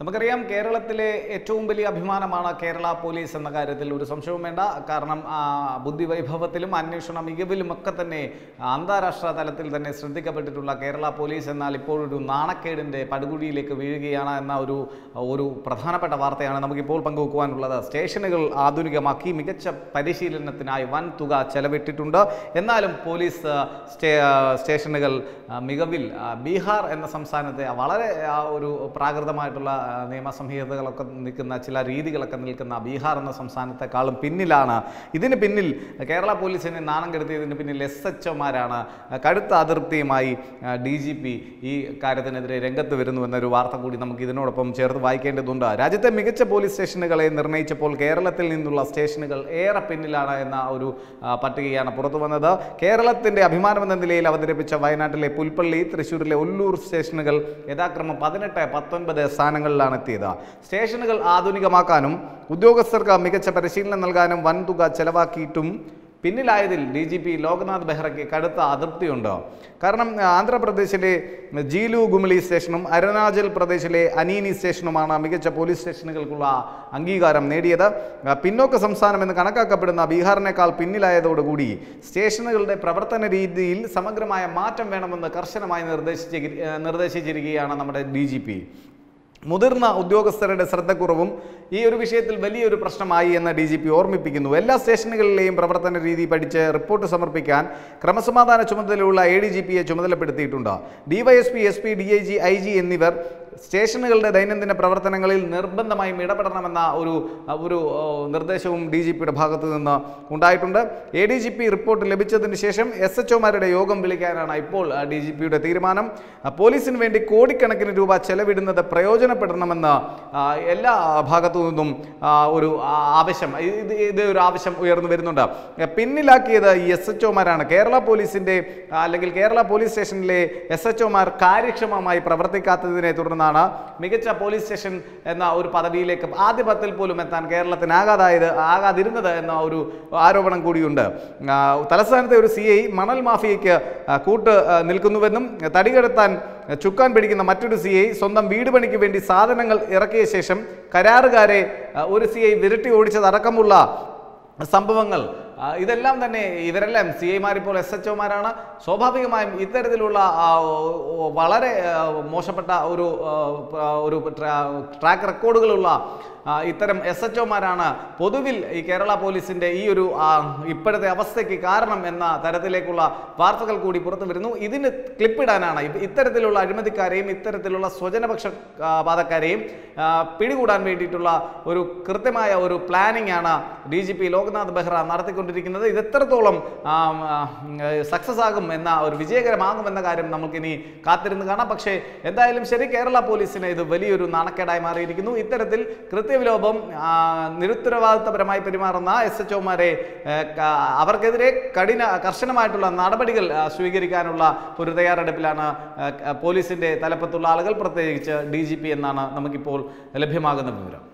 നമുക്കറിയാം കേരളത്തിലെ ഏറ്റവും വലിയ അഭിമാനമാണ് കേരള പോലീസ് എന്ന കാര്യത്തിൽ ഒരു സംശയവും വേണ്ട കാരണം ആ, ബുദ്ധിവൈഭവത്തിലും അന്വേഷണ മികവിലും ഒക്കെ തന്നെ അന്താരാഷ്ട്ര തലത്തിൽ തന്നെ ശ്രദ്ധിക്കപ്പെട്ടിട്ടുള്ള കേരള പോലീസ് എന്നാൽ ഇപ്പോഴൊരു നാണക്കേടിൻ്റെ പടുകുഴിയിലേക്ക് വീഴുകയാണ് എന്ന ഒരു ഒരു പ്രധാനപ്പെട്ട വാർത്തയാണ് നമുക്കിപ്പോൾ പങ്കുവെക്കുവാനുള്ളത് സ്റ്റേഷനുകൾ ആധുനികമാക്കി മികച്ച പരിശീലനത്തിനായി വൻ തുക ചെലവിട്ടിട്ടുണ്ട് എന്നാലും പോലീസ് ആ, സ്റ്റേ ആ, സ്റ്റേഷനുകൾ ആ, മികവിൽ ആ, ബീഹാർ എന്ന സംസ്ഥാനത്തെ വളരെ ആ, ഒരു പ്രാകൃതമായിട്ടുള്ള ആ, നിയമസംഹിതകളൊക്കെ നിൽക്കുന്ന ചില രീതികളൊക്കെ നിൽക്കുന്ന ബീഹാർ എന്ന സംസ്ഥാനത്തെക്കാളും പിന്നിലാണ് ഇതിന് പിന്നിൽ കേരള പോലീസിനെ നാണം കെടുത്തിയതിന് പിന്നിൽ എസ് എച്ച് ഒമാരാണ് കടുത്ത അതൃപ്തിയുമായി ഡി ജി പി ഈ കാര്യത്തിനെതിരെ രംഗത്ത് വരുന്നു എന്നൊരു വാർത്ത കൂടി നമുക്ക് ഇതിനോടൊപ്പം ചേർത്ത് വായിക്കേണ്ടതുണ്ട് രാജ്യത്തെ മികച്ച പോലീസ് സ്റ്റേഷനുകളെ നിർണയിച്ചപ്പോൾ കേരളത്തിൽ നിന്നുള്ള സ്റ്റേഷനുകൾ ഏറെ പിന്നിലാണ് എന്ന ഒരു ആ, പട്ടികയാണ് പുറത്തു വന്നത് കേരളത്തിന്റെ അഭിമാനമെന്ന നിലയിൽ അവതരിപ്പിച്ച വയനാട്ടിലെ പുൽപ്പള്ളി തൃശ്ശൂരിലെ ഒല്ലൂർ സ്റ്റേഷനുകൾ യഥാക്രമം പതിനെട്ട് പത്തൊൻപത് സ്ഥാനങ്ങളിലാണ് എത്തിയത് സ്റ്റേഷനുകൾ ആധുനികമാക്കാനും ഉദ്യോഗസ്ഥർക്ക് മികച്ച പരിശീലനം നൽകാനും വൻതുക ചെലവാക്കിയിട്ടും പിന്നിലായതിൽ ഡി ജി പി ലോക്നാഥ് ബെഹ്റയ്ക്ക് കടുത്ത അതൃപ്തിയുണ്ട് കാരണം ആ, ആന്ധ്രാപ്രദേശിലെ ജീലു ഗുമലി സ്റ്റേഷനും അരുണാചൽ പ്രദേശിലെ അനീനി സ്റ്റേഷനുമാണ് മികച്ച പോലീസ് സ്റ്റേഷനുകൾക്കുള്ള അംഗീകാരം നേടിയത് ആ, പിന്നോക്ക സംസ്ഥാനമെന്ന് കണക്കാക്കപ്പെടുന്ന ബീഹാറിനേക്കാൾ പിന്നിലായതോടുകൂടി സ്റ്റേഷനുകളുടെ പ്രവർത്തന രീതിയിൽ സമഗ്രമായ മാറ്റം വേണമെന്ന് കർശനമായി നിർദ്ദേശിച്ചി നിർദ്ദേശിച്ചിരിക്കുകയാണ് നമ്മുടെ ഡി ജി പി മുതിർന്ന ഉദ്യോഗസ്ഥരുടെ ശ്രദ്ധക്കുറവും ഈ ഒരു വിഷയത്തിൽ വലിയൊരു പ്രശ്നമായി എന്ന് ഡി ജി പി ഓർമ്മിപ്പിക്കുന്നു എല്ലാ സ്റ്റേഷനുകളിലെയും പ്രവർത്തന രീതി പഠിച്ച് റിപ്പോർട്ട് സമർപ്പിക്കാൻ ക്രമസമാധാന ചുമതലയുള്ള എ ഡി ജി പിയെ ചുമതലപ്പെടുത്തിയിട്ടുണ്ട് DYSP S P D I G I G എന്നിവർ സ്റ്റേഷനുകളുടെ ദൈനംദിന പ്രവർത്തനങ്ങളിൽ നിർബന്ധമായും ഇടപെടണമെന്ന ഒരു ഒരു ഓ, നിർദ്ദേശവും ഡി ജി പിയുടെ ഭാഗത്തു നിന്ന് ഉണ്ടായിട്ടുണ്ട് A D G P report ലഭിച്ചതിന് ശേഷം എസ് എച്ച് ഒമാരുടെ യോഗം വിളിക്കാനാണ് ഇപ്പോൾ ഡി ജി പിയുടെ തീരുമാനം ആ, പോലീസിന് വേണ്ടി കോടിക്കണക്കിന് രൂപ ചെലവിടുന്നത് പ്രയോജനപ്പെടണമെന്ന് ആ, എല്ലാ ഭാഗത്തു നിന്നും ആ, ഒരു ആ, ആവശ്യം ഇത് ഇത് ഒരു ആവശ്യം ഉയർന്നു വരുന്നുണ്ട് ആ, പിന്നിലാക്കിയത് ഈ എസ് എച്ച് ഒമാരാണ് കേരള പോലീസിന്റെ ആ, അല്ലെങ്കിൽ കേരള പോലീസ് സ്റ്റേഷനിലെ എസ് എച്ച് ഒമാർ കാര്യക്ഷമമായി പ്രവർത്തിക്കാത്തതിനെ തുടർന്നാണ് മികച്ച പോലീസ് സ്റ്റേഷൻ എന്ന ഒരു പദവിയിലേക്ക് ആദ്യ പത്തിൽ പോലും എത്താൻ കേരളത്തിനാകാതായത് ആകാതിരുന്നത് എന്ന ഒരു ആരോപണം കൂടിയുണ്ട് ആ, തലസ്ഥാനത്തെ ഒരു സി ഐ മണൽ മാഫിയയ്ക്ക് ആ, കൂട്ട് ആ, നിൽക്കുന്നുവെന്നും തടികടത്താൻ ചുക്കാൻ പിടിക്കുന്ന മറ്റൊരു സി ഐ സ്വന്തം വീട് പണിക്ക് വേണ്ടി സാധനങ്ങൾ ഇറക്കിയ ശേഷം കരാറുകാരെ ആ, ഒരു സി ഐ വിരട്ടി ഓടിച്ചതടക്കമുള്ള സംഭവങ്ങൾ ആ, ഇതെല്ലാം തന്നെ ഇവരെല്ലാം സി ഐമാരിപ്പോൾ എസ് എച്ച് ഒമാരാണ് സ്വാഭാവികമായും ഇത്തരത്തിലുള്ള ആ, ഓ- ഓ- വളരെ ആ, മോശപ്പെട്ട ഒരു ആ, ആ, ഒരു ട്രാ- ട്രാക്ക് റെക്കോർഡുകളുള്ള ആ, ഇത്തരം എസ് എച്ച് ഒമാരാണ് പൊതുവിൽ ഈ കേരള പോലീസിന്റെ ഈ ഒരു ആ, ഇപ്പോഴത്തെ അവസ്ഥയ്ക്ക് കാരണം എന്ന തരത്തിലേക്കുള്ള വാർത്തകൾ കൂടി പുറത്തു വരുന്നു ഇതിന് ക്ലിപ്പിടാനാണ് ഇപ്പ- ഇത്തരത്തിലുള്ള അഴിമതിക്കാരെയും ഇത്തരത്തിലുള്ള സ്വജനപക്ഷ ആ, പാതക്കാരെയും ആ, പിടികൂടാൻ വേണ്ടിയിട്ടുള്ള ഒരു കൃത്യമായ ഒരു പ്ലാനിംഗ് ആണ് D G P Loknath Behra നടത്തിക്കൊണ്ടിരിക്കുന്നത് ഇത് എത്രത്തോളം സക്സസ് ആകും എന്ന ഒരു വിജയകരമാകും എന്ന കാര്യം നമുക്കിനി കാത്തിരുന്ന് കാണാം പക്ഷേ എന്തായാലും ശരി കേരള പോലീസിന് ഇത് വലിയൊരു നാണക്കേടായി മാറിയിരിക്കുന്നു ഇത്തരത്തിൽ കൃത്യവിലോപം ആ, നിരുത്തരവാദിത്തപരമായി പെരുമാറുന്ന എസ് എച്ച് ഒമാരെ അവർക്കെതിരെ കഠിന കർശനമായിട്ടുള്ള നടപടികൾ ആ, സ്വീകരിക്കാനുള്ള ഒരു തയ്യാറെടുപ്പിലാണ് ആ, പോലീസിന്റെ തലപ്പത്തുള്ള ആളുകൾ പ്രത്യേകിച്ച് ഡി ജി പി എന്നാണ് നമുക്കിപ്പോൾ ലഭ്യമാകുന്ന വിവരം